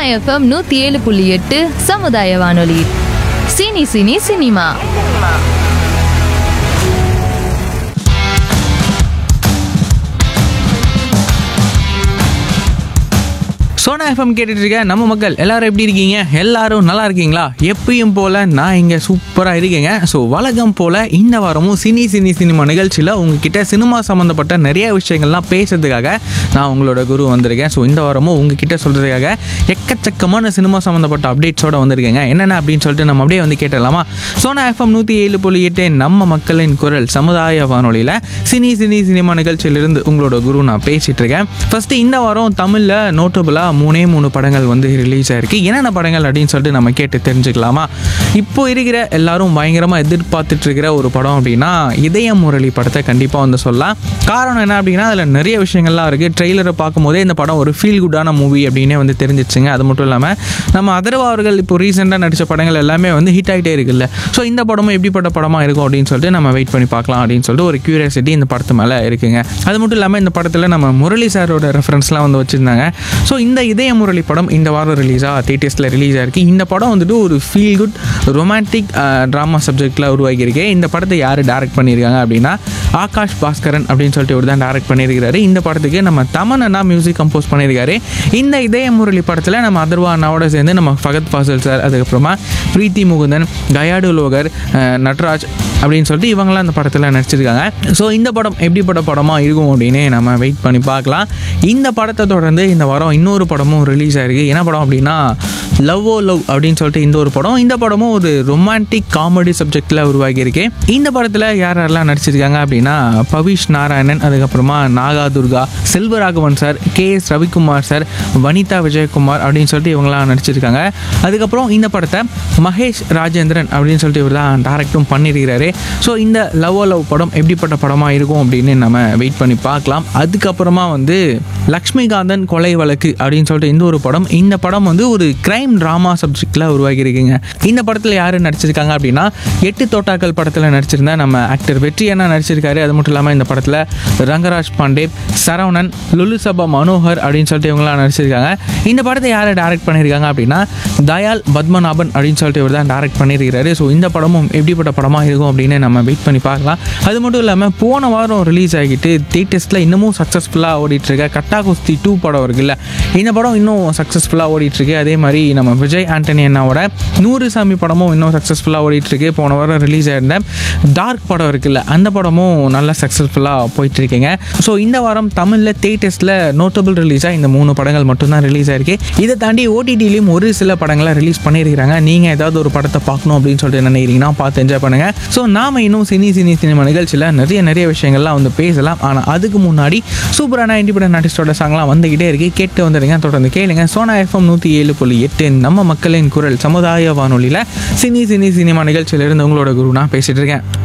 FM நூத்தி ஏழு புள்ளி எட்டு சமுதாய வானொலி cine cine cinema Sona FM கேட்டுட்டு இருக்க நம்ம மக்கள் எல்லாரும் எப்படி இருக்கீங்க எல்லாரும் நல்லா இருக்கீங்களா எப்பயும் போல நான் இங்கே சூப்பராக இருக்கேங்க ஸோ வழக்கம் போல இந்த வாரமும் சினி சினி சினிமா நிகழ்ச்சியில் உங்ககிட்ட சினிமா சம்மந்தப்பட்ட நிறைய விஷயங்கள்லாம் பேசுறதுக்காக நான் உங்களோட குரு வந்திருக்கேன் ஸோ இந்த வாரமும் உங்ககிட்ட சொல்கிறதுக்காக எக்கச்சக்கமான சினிமா சம்மந்தப்பட்ட அப்டேட்ஸோட வந்திருக்கேங்க என்னென்ன அப்படின்னு சொல்லிட்டு நம்ம அப்படியே வந்து கேட்டலாமா சோனா எஃப்எம் நூற்றி ஏழு புள்ளி எட்டு நம்ம மக்களின் குரல் சமுதாய வானொலியில் சினி சினி சினிமா நிகழ்ச்சியிலிருந்து உங்களோட குரு நான் பேசிட்டு இருக்கேன் ஃபர்ஸ்ட் இந்த வாரம் தமிழில் நோட்டபுளாக மூணே மூணு படங்கள் வந்து ரிலீஸ் ஆயிருக்கு என்னென்ன படங்கள் அப்படின்னு சொல்லிட்டு நம்ம கேட்டு தெரிஞ்சுக்கலாமா இப்போ இருக்கிற எல்லாரும் பயங்கரமாக எதிர்பார்த்துட்டு இருக்கிற ஒரு படம் அப்படின்னா இதய முரளி படத்தை கண்டிப்பாக வந்து சொல்லலாம் காரணம் என்ன அப்படின்னா அதில் நிறைய விஷயங்கள்லாம் இருக்குது ட்ரெய்லரை பார்க்கும்போதே இந்த படம் ஒரு ஃபீல் குட்டான மூவி அப்படின்னே வந்து தெரிஞ்சிச்சுங்க அது மட்டும் இல்லாமல் நம்ம அதர்வா அவர்கள் இப்போ ரீசெண்டாக நடித்த படங்கள் எல்லாமே வந்து ஹிட் ஆகிட்டே இருக்குல்ல ஸோ இந்த படமும் எப்படிப்பட்ட படமாக இருக்கும் அப்படின்னு சொல்லிட்டு நம்ம வெயிட் பண்ணி பார்க்கலாம் அப்படின்னு சொல்லிட்டு ஒரு கியூரியாசிட்டி இந்த படத்து மேலே இருக்குங்க அது மட்டும் இல்லாமல் இந்த படத்தில் நம்ம முரளி சாரோட ரெஃபரன்ஸ்லாம் வந்து வச்சுருந்தாங்க ஸோ இந்த இதய முரளி படம் இந்த வாரம் ரிலீஸாக தேட்டர்ஸில் ரிலீஸ் ஆயிருக்கு இந்த படம் வந்துட்டு ஒரு ஃபீல் குட் ரொமான்டிக் ட்ராமா சப்ஜெக்டில் உருவாகியிருக்கு இந்த படத்தை யார் டைரக்ட் பண்ணியிருக்காங்க அப்படின்னா ஆகாஷ் பாஸ்கரன் அப்படின்னு சொல்லிட்டு இவர் தான் டைரக்ட் பண்ணியிருக்காரு இந்த படத்துக்கு நம்ம தமன் அண்ணா மியூசிக் கம்போஸ் பண்ணியிருக்காரு இந்த இதய முரளி படத்தில் நம்ம அதர்வா அண்ணாவோட சேர்ந்து நம்ம ஃபகத் ஃபாசில் சார் அதுக்கப்புறமா பிரீத்தி முகுந்தன் கயாடு லோகர் அஹ், நட்ராஜ் அப்படின்னு சொல்லிட்டு இவங்களாம் இந்த படத்தில் நடிச்சிருக்காங்க ஸோ இந்த படம் எப்படிப்பட்ட படமாக இருக்கும் அப்படின்னு நம்ம வெயிட் பண்ணி பார்க்கலாம் இந்த படத்தை தொடர்ந்து இந்த வாரம் இன்னொரு படமும் ரிலீஸ் ஆயிருக்கு என்ன படம் அப்படின்னா லவ் ஓ லவ் அப்படின்னு சொல்லிட்டு இந்த ஒரு படம் இந்த படமும் ஒரு ரொமான்டிக் காமெடி சப்ஜெக்டில் உருவாகியிருக்கு இந்த படத்தில் யார் யாரெல்லாம் நடிச்சிருக்காங்க அப்படின்னா பவிஷ் நாராயணன் அதுக்கப்புறமா Naga Durga Selvaraghavan sir K S Ravikumar sir Vanitha Vijayakumar அப்படின்னு சொல்லிட்டு இவங்களாம் நடிச்சிருக்காங்க அதுக்கப்புறம் இந்த படத்தை மகேஷ் ராஜேந்திரன் அப்படின்னு சொல்லிட்டு இவர் தான் டேரக்டும் பண்ணியிருக்கிறாரு ஸோ இந்த லவ் லவ் படம் எப்படிப்பட்ட படமாக இருக்கும் அப்படின்னு நம்ம வெயிட் பண்ணி பார்க்கலாம் அதுக்கப்புறமா வந்து லக்ஷ்மிகாந்தன் கொலை வழக்கு அப்படின்னு சொல்லிட்டு இந்த ஒரு படம் இந்த படம் வந்து ஒரு கிரைம் ட்ராமா சப்ஜெக்டில் உருவாகியிருக்குங்க இந்த படத்தில் யார் நடிச்சிருக்காங்க அப்படின்னா எட்டு தோட்டாக்கள் படத்தில் நடிச்சிருந்த நம்ம ஆக்டர் வெற்றி அண்ணா நடிச்சிருக்காரு அது மட்டும் இல்லாமல் இந்த படத்தில் ரங்கராஜ் பாண்டே சரவணன் லுலுசபா மனோகர் அப்படின்னு சொல்லிட்டு இவங்களாம் நடிச்சிருக்காங்க இந்த படத்தை யாரை டைரக்ட் பண்ணியிருக்காங்க அப்படின்னா தயால் பத்மநாபன் அப்படின்னு சொல்லிட்டு இவர் தான் டைரக்ட் பண்ணியிருக்கிறாரு ஸோ இந்த படமும் எப்படிப்பட்ட படமாக இருக்கும் அப்படின்னு நம்ம வெயிட் பண்ணி பார்க்கலாம் அது மட்டும் இல்லாமல் போன வாரம் ரிலீஸ் ஆகிட்டு தேட்டர்ஸில் இன்னமும் சக்ஸஸ்ஃபுல்லாக ஓடிட்டு இருக்க கட்டா குஸ்தி டூ படம் இருக்குல்ல இந்த படம் இன்னும் சக்ஸஸ்ஃபுல்லாக ஓடிட்டு இருக்கு அதே மாதிரி நம்ம விஜய் ஆண்டனி அண்ணாவோட நூறு சாமி படமும் இன்னும் சக்ஸஸ்ஃபுல்லாக ஓடிட்டு இருக்கு போன வாரம் ரிலீஸ் ஆயிருந்த டார்க் படம் இருக்குல்ல அந்த படமும் நல்லா சக்ஸஸ்ஃபுல்லாக போயிட்டு இருக்குங்க ஸோ இந்த வாரம் தமிழில் தேட்டர்ஸில் நோட்டபிள் ரிலீஸாக இந்த மூணு படங்கள் மட்டும்தான் ரிலீஸ் ஆயிருக்கு இதை தாண்டி ஓடிடிலையும் ஒரு சில படங்களை ரிலீஸ் பண்ணியிருக்கிறாங்க நீங்கள் ஏதாவது ஒரு படத்தை பார்க்கணும் அப்படின்னு சொல்லிட்டு நினைக்கிறீங்கன்னா பார்த்து என்ஜாய் பண்ணுங்கள் ஸோ நாம இன்னும் சினி சினி சினிமா நிகழ்ச்சியில் நிறைய நிறைய விஷயங்கள்லாம் வந்து பேசலாம் ஆனால் அதுக்கு முன்னாடி சூப்பரான இண்டிபெண்டன்ட் ஆர்டிஸ்டோட சாங்லாம் வந்துக்கிட்டே இருக்கு கேட்டு வந்துடுங்க தொடர்ந்து கேளுங்க சோனா எஃப்எம் நூற்றி ஏழு புள்ளி எட்டு நம்ம மக்களின் குரல் சமுதாய வானொலியில் சினி சினி சினிமா நிகழ்ச்சியிலிருந்து உங்களோட குரு நான் பேசிட்டு இருக்கேன்